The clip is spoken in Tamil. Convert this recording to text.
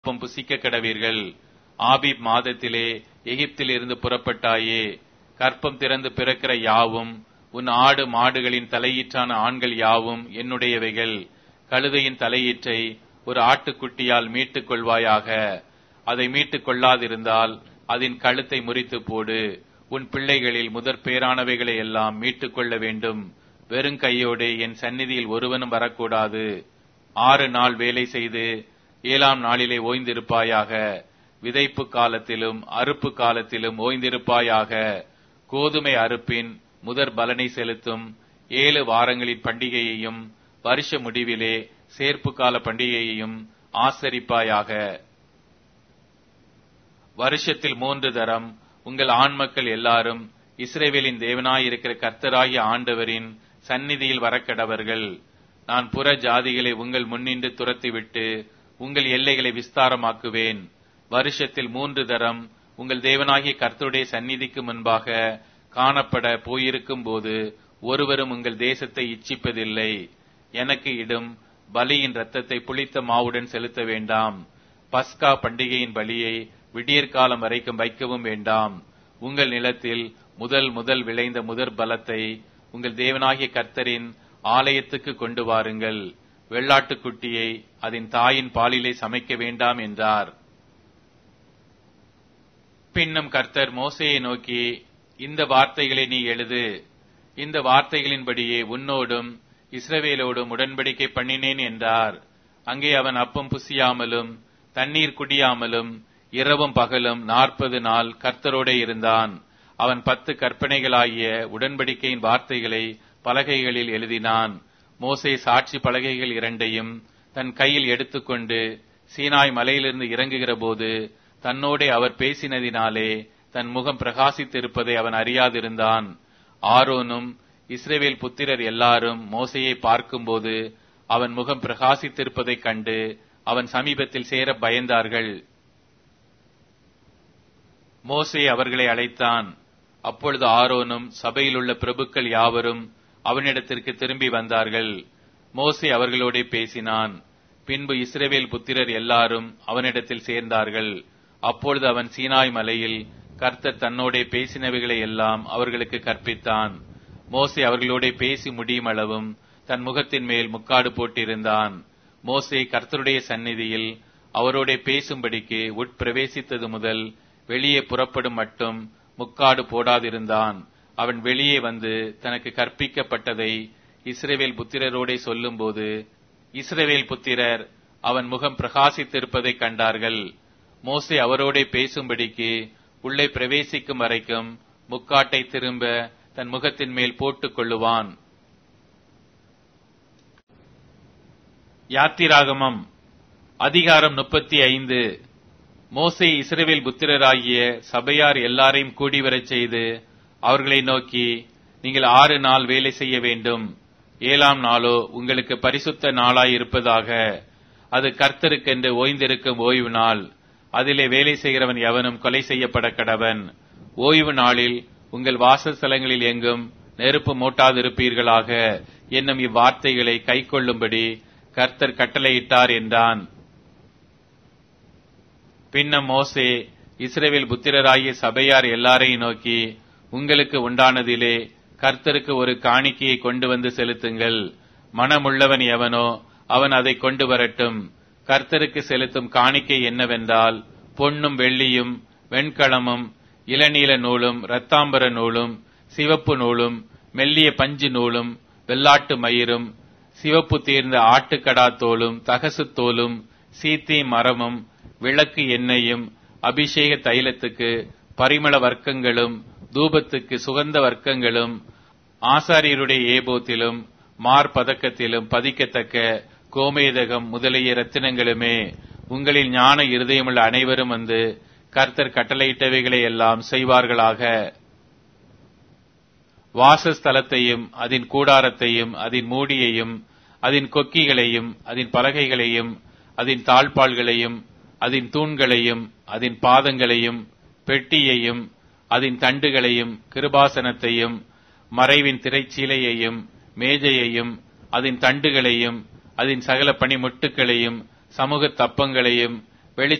அப்பம் புசிக்க கடவீர்கள் ஆபிப் மாதத்திலே எகிப்தில் இருந்து புறப்பட்டாயே கற்பம் திறந்து பிறக்கிற யாவும் உன் ஆடு மாடுகளின் தலையீற்றான ஆண்கள் யாவும் என்னுடையவைகள் கழுதையின் தலையீற்றை ஒரு ஆட்டுக்குட்டியால் மீட்டுக் கொள்வாயாக அதை மீட்டுக் கொள்ளாதிருந்தால் அதன் கழுத்தை முறித்து போடு உன் பிள்ளைகளில் முதற் பேரானவைகளை எல்லாம் மீட்டுக் கொள்ள வேண்டும் வெறும் கையோடு என் சந்நிதியில் ஒருவனும் வரக்கூடாது ஆறு நாள் வேலை செய்து ஏழாம் நாளிலே ஓய்ந்திருப்பாயாக விதைப்பு காலத்திலும் அறுப்பு காலத்திலும் ஓய்ந்திருப்பாயாக கோதுமை அறுப்பின் முதற் பலனை செலுத்தும் ஏழு வாரங்களின் பண்டிகையையும் வருஷ முடிவிலே சேர்ப்பு கால பண்டிகையையும் ஆசரிப்பாயாக வருஷத்தில் மூன்று தரம் உங்கள் ஆண் மக்கள் எல்லாரும் இஸ்ரேவேலின் தேவனாயிருக்கிற கர்த்தராகிய ஆண்டவரின் சந்நிதியில் வரக்கடவர்கள் நான் புற ஜாதிகளை உங்கள் முன்னின்று துரத்திவிட்டு உங்கள் எல்லைகளை விஸ்தாரமாக்குவேன் வருஷத்தில் மூன்று தரம் உங்கள் தேவனாகிய கர்த்தருடைய சந்நிதிக்கு முன்பாக காணப்பட போயிருக்கும் போது ஒருவரும் உங்கள் தேசத்தை இச்சிப்பதில்லை எனக்கு இடும் பலியின் ரத்தத்தை புளித்த மாவுடன் செலுத்த வேண்டாம் பஸ்கா பண்டிகையின் பலியை விடியற்காலம் வரைக்கும் வைக்கவும் வேண்டாம் உங்கள் நிலத்தில் முதல் முதல் விளைந்த முதற் பலத்தை உங்கள் தேவனாகிய கர்த்தரின் ஆலயத்துக்கு கொண்டு வாருங்கள் வெள்ளாட்டுக்குட்டியை அதன் தாயின் பாலிலே சமைக்க வேண்டாம் என்றார் பின்னும் கர்த்தர் மோசையை நோக்கி இந்த வார்த்தைகளை நீ எழுது இந்த வார்த்தைகளின்படியே உன்னோடும் இஸ்ரவேலோடும் உடன்படிக்கை பண்ணினேன் என்றார் அங்கே அவன் அப்பம் புசியாமலும் தண்ணீர் குடியாமலும் இரவும் பகலும் நாற்பது நாள் கர்த்தரோடே இருந்தான் அவன் பத்து கற்பனைகளாகிய உடன்படிக்கையின் வார்த்தைகளை பலகைகளில் எழுதினான் மோசே சாட்சி பலகைகள் இரண்டையும் தன் கையில் எடுத்துக்கொண்டு சீனாய் மலையிலிருந்து இறங்குகிற போது தன்னோடே அவர் பேசினதினாலே தன் முகம் பிரகாசித்திருப்பதை அவன் அறியாதிருந்தான் ஆரோனும் இஸ்ரேவேல் புத்திரர் எல்லாரும் மோசையை பார்க்கும்போது அவன் முகம் பிரகாசித்திருப்பதைக் கண்டு அவன் சமீபத்தில் சேர பயந்தார்கள் மோசே அவர்களை அழைத்தான் அப்பொழுது ஆரோனும் சபையிலுள்ள பிரபுக்கள் யாவரும் அவனிடத்திற்கு திரும்பி வந்தார்கள் மோசே அவர்களோடே பேசினான் பின்பு இஸ்ரேவேல் புத்திரர் எல்லாரும் அவனிடத்தில் சேர்ந்தார்கள் அப்பொழுது அவன் சீனாய் மலையில் கர்த்தர் தன்னோடே பேசினவைகளை எல்லாம் அவர்களுக்கு கற்பித்தான் மோசே அவர்களோடே பேசி முடியும் அளவும் தன் முகத்தின் மேல் முக்காடு போட்டிருந்தான் மோசே கர்த்தருடைய சந்நிதியில் அவரோடே பேசும்படிக்கு உட்பிரவேசித்தது முதல் வெளியே புறப்படும் மட்டும் முக்காடு போடாதிருந்தான் அவன் வெளியே வந்து தனக்கு கற்பிக்கப்பட்டதை இஸ்ரேவேல் புத்திரரோடே சொல்லும்போது இஸ்ரவேல் புத்திரர் அவன் முகம் பிரகாசித்திருப்பதைக் கண்டார்கள் மோசே அவரோடே பேசும்படிக்கு உள்ளே பிரவேசிக்கும் வரைக்கும் முக்காட்டை திரும்ப தன் முகத்தின் மேல் போட்டுக் கொள்ளுவான் யாத்திராகமம் அதிகாரம் முப்பத்தி ஐந்து மோசே இஸ்ரவேல் புத்திரராகிய சபையார் எல்லாரையும் கூடிவரச் செய்து அவர்களை நோக்கி நீங்கள் ஆறு நாள் வேலை செய்ய வேண்டும் ஏழாம் நாளோ உங்களுக்கு பரிசுத்த நாளாய் இருப்பதாக அது கர்த்தருக்கென்று ஓய்ந்திருக்கும் ஓய்வு நாள் அதிலே வேலை செய்கிறவன் எவனும் கொலை செய்யப்பட கடவன் ஓய்வு நாளில் உங்கள் வாசஸ்தலங்களில் எங்கும் நெருப்பு மூட்டாதிருப்பீர்களாக என்னும் இவ்வார்த்தைகளை கைக்கொள்ளும்படி கர்த்தர் கட்டளையிட்டார் என்றான் பின்னம் மோசே இஸ்ரேவேல் புத்திரராகிய சபையார் எல்லாரையும் நோக்கி உங்களுக்கு உண்டானதிலே கர்த்தருக்கு ஒரு காணிக்கையை கொண்டு வந்து செலுத்துங்கள் மனமுள்ளவன் எவனோ அவன் அதை கொண்டு வரட்டும் கர்த்தருக்கு செலுத்தும் காணிக்கை என்னவென்றால் பொன்னும் வெள்ளியும் வெண்கலமும் இளநீல நூலும் இரத்தாம்பர நூலும் சிவப்பு நூலும் மெல்லிய பஞ்சு நூலும் வெள்ளாட்டு மயிரும் சிவப்பு தீர்ந்த ஆட்டுக்கடா தோலும் தகசு தோலும் சீத்தி மரமும் விளக்கு எண்ணெயும் அபிஷேக தைலத்துக்கு பரிமள வர்க்கங்களும் தூபத்துக்கு சுகந்த வர்க்கங்களும் ஆசாரியருடைய ஏபோத்திலும் மார்பதக்கத்திலும் பதிக்கத்தக்க கோமேதகம் முதலிய ரத்தினங்களுமே உங்களில் ஞான இருதயமுள்ள அனைவரும் வந்து கர்த்தர் கட்டளையிட்டவைகளை எல்லாம் செய்வார்களாக வாசஸ்தலத்தையும் அதன் கூடாரத்தையும் அதன் மூடியையும் அதன் கொக்கிகளையும் அதன் பலகைகளையும் அதன் தாழ்பாள்களையும் அதன் தூண்களையும் அதன் பாதங்களையும் பெட்டியையும் அதன் தண்டுகளையும் கிருபாசனத்தையும் மறைவின் திரைச்சீலையையும் மேஜையையும் அதன் தண்டுகளையும் அதன் சகல பணிமுட்டுகளையும் சமூக தப்பங்களையும்